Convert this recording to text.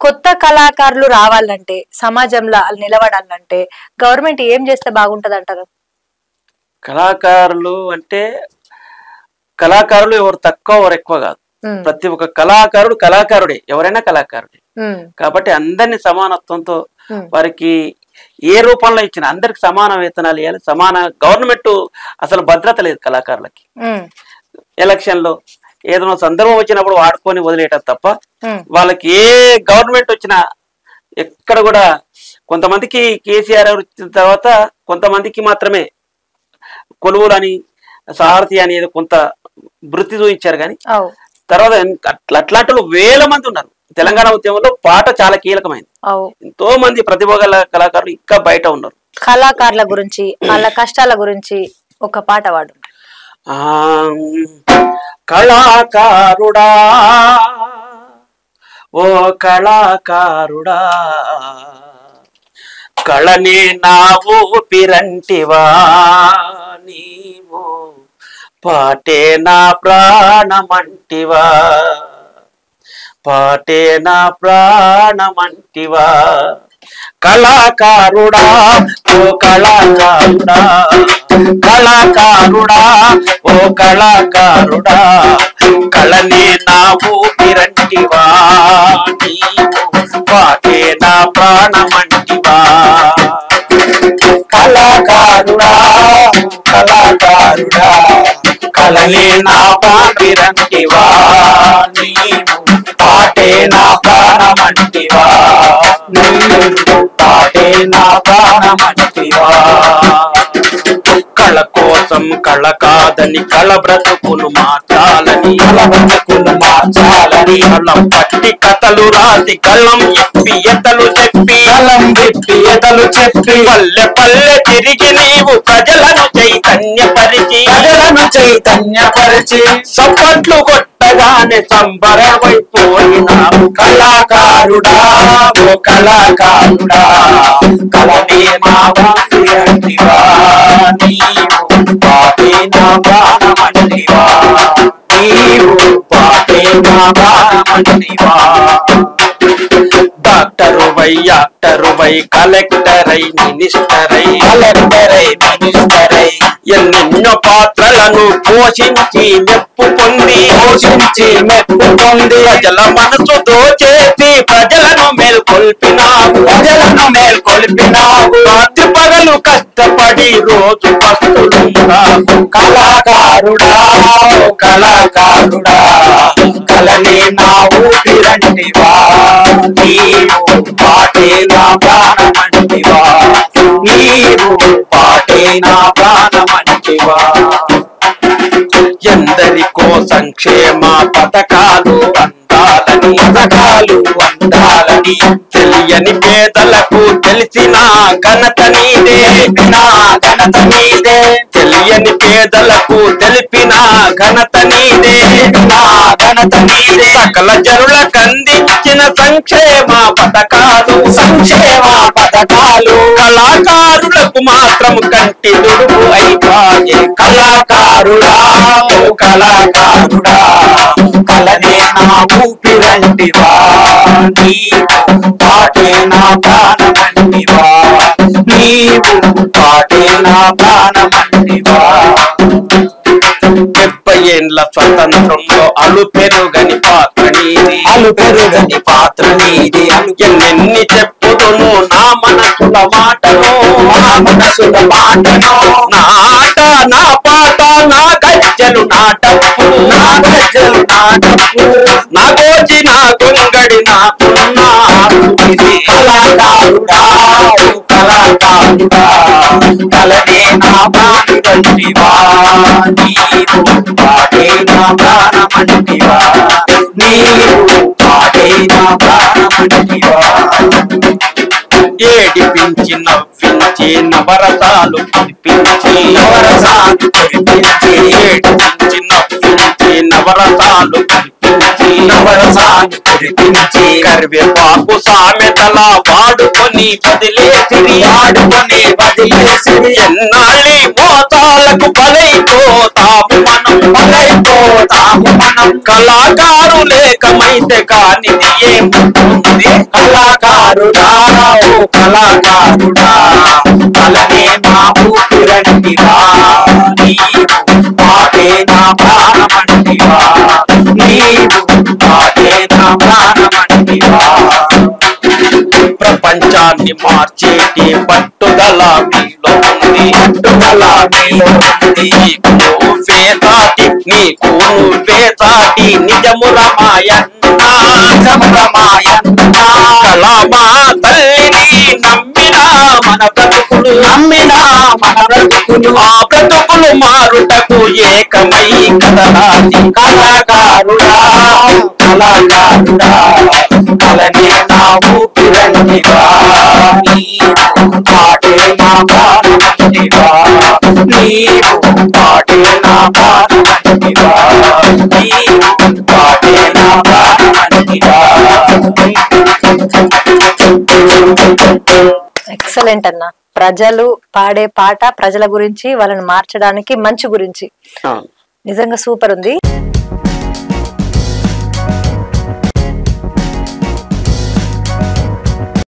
కొత్త కళాకారులు రావాలంటే సమాజంలో నిలబడాలంటే గవర్నమెంట్ ఏం చేస్తే బాగుంటది అంటారు కళాకారులు అంటే కళాకారులు ఎవరు తక్కువ ఎవరు ఎక్కువ కాదు ఉమ్, ప్రతి ఒక్క కళాకారుడు కళాకారుడే ఎవరైనా కళాకారుడే ఉమ్, కాబట్టి అందరినీ సమానత్వంతో ఉమ్, వారికి ఏ రూపంలో ఇచ్చిన అందరికి సమాన వేతనాలు ఇవ్వాలి సమాన గవర్నమెంట్ అసలు భద్రత లేదు కళాకారులకి ఉమ్, ఎలక్షన్ లో ఏదైనా సందర్భం వచ్చినప్పుడు వాడుకొని వదిలేయటం తప్ప ఉమ్, వాళ్ళకి ఏ గవర్నమెంట్ వచ్చినా ఎక్కడ కూడా కొంతమందికి కేసీఆర్ వచ్చిన తర్వాత కొంతమందికి మాత్రమే కొలువులని సారథి అనేది కొంత వృత్తి చూపించారు కానీ అవు తర్వాత అట్లా అట్లాంటి వాళ్ళు వేల మంది ఉన్నారు తెలంగాణ ఉద్యమంలో పాట చాలా కీలకమైంది అవు ఎంతో మంది ప్రతిభ గల కళాకారులు ఇంకా బయట ఉన్నారు కళాకారుల గురించి వాళ్ళ కష్టాల గురించి ఒక పాట పాడు ఆ కళాకారుడా ఓ కళాకారుడా కళనే నా ఊపిరంటివా నీవు పాటే నా ప్రాణమంటివా పాటే నా ప్రాణమంటివా కళాకారుడా ఓ కళాకారుడా కళాకారుడా ఓ కళాకారుడా కళనే నా ఊపిరంటివా నీవు పాటే నా ప్రాణమంటివా కళాకారుడా కళాకారుడా కళలే నా పాపిరంటివా నీవు పాటే నా ప్రాణమంటివా నీవు పాటే నా ప్రాణమంటివా కళ కోసం కళ కాదని కళ బ్రతుకును మార్చాలని కళ బ్రతుకును మార్చాలని కళం పట్టి కథలు రాసి కళ్ళం ఇప్పి ఎతలు చెప్పి కళ్ళం విప్పి ఎతలు చెప్పి పల్లె పల్లె తిరిగి నీవు ప్రజలను చైతన్యపరిచి ప్రజలను చైతన్యపరిచి సప్పట్లు కొట్టగానే సంబరమైపోయినావు కళాకారుడా ఓ కళాకారుడా కళనే మా వాసియంటివా నీవు పాటే నా ప్రాణమంటివా నీవు పాటే నా ప్రాణమంటివా డాక్టరు వై యాక్టరు వై కలెక్టర్ అయి మినిస్టర్ అయి కలెక్టర్ అయి మినిస్టర్ అయి ఎన్నెన్నో పాత్రలను పోషించి మెప్పు పొంది పోషించి మెప్పు పొంది ప్రజల మనసు దోచేసి ప్రజలను మేల్కొల్పినావు ప్రజలను మేల్కొల్పినావు రాత్రి పగలు కష్టపడి రోజు పస్తులున్నావు కళాకారుడా ఓ కళాకారుడా కలనే నా ఊపిరంటివా నీవు పాటే నా ప్రాణమంటివా నీవు పాటే నా ప్రాణమంటివా ఎందరికో సంక్షేమ పథకాలు అందాలని పథకాలు అందాలని తెలియని పేదలకు తెలిసిన ఘనత నీదే నా ఘనత నీదే తెలియని పేదలకు తెలిపిన ఘనత నీదే నా ఘనత నీదే సకల జనులకు అందించిన సంక్షేమ పథకాలు సంక్షేమ పథకాలు కళాకారులకు మాత్రం కంటి దుడుపు అయిపోయే కళాకారుడా ఓ కళాకారుడా కలనే నా ఊపిరంటివా నీవు పాటే నా ప్రాణమంటివా నీవు పాటే నా ప్రాణమంటివా డెబ్బై ఏండ్ల స్వతంత్రంలో అలు పెరుగని పాత్ర నీది అలు పెరుగని పాత్ర నీది ఎన్నెన్ని చెప్పుదును నా మనసుల మాటను నా మనసుల మాటను నా ఆట నా పాట నా గజ్జలు నా టప్పు నా గజ్జలు నా టప్పు నా గోచి నా గొంగడి నా పున్నా ఇది కళాకారుడా ఓ కళాకారుడా కలనే నా బాణివంటివా నీవు పాటే నా ప్రాణమంటివా నీవు పాటే నా ప్రాణమంటివా ఏడిపించి నవ్వించి నవరసాలు కురిపించి నవరసాలు కురిపించి ఏడిపించి నవ్వించి నవరసాలు కురిపించి నవరసాలు కురిపించి కరివేపాకు సామెతల వాడుకొని వదిలేసిరి వాడుకొని వదిలేసిరి ఎన్నాళ్ళి మోతాలకు బలైపోతాము మనం బలైపోతాము మనం కళాకారు లేకమైతే కాని ఏముంది కళాకారుడా ఓ కళాకారుడా కలనే నా ఊపిరంటివా నీవు పాటే నా ప్రాణమంటివా నీవు పాటే నా ప్రాణమంటివా ప్రపంచాన్ని మార్చేటి పట్టుదల మీలో ఉంది పట్టుదల మీలో ఉంది నీకు నువ్వే సాటి నీకు నువ్వే సాటి నిజము రమాయన్న నిజము రమాయన్న కళమా తల్లిని నమ్మినా మన బ్రతుకులు నమ్మినా మన బ్రతుకులు ఆ బ్రతుకులు మారుటకు ఏకమై కదలాది కళాకారుడా కళాకారుడా కలనే నా ఊపిరంటివా నీవు పాటే నా ప్రాణమంటివా నీవు పాటే నా ప్రాణమంటివా నీవు పాటే నా ప్రాణమంటివా ఎక్సలెంట్ అన్న ప్రజలు పాడే పాట ప్రజల గురించి వాళ్ళని మార్చడానికి మంచి గురించి నిజంగా సూపర్ ఉంది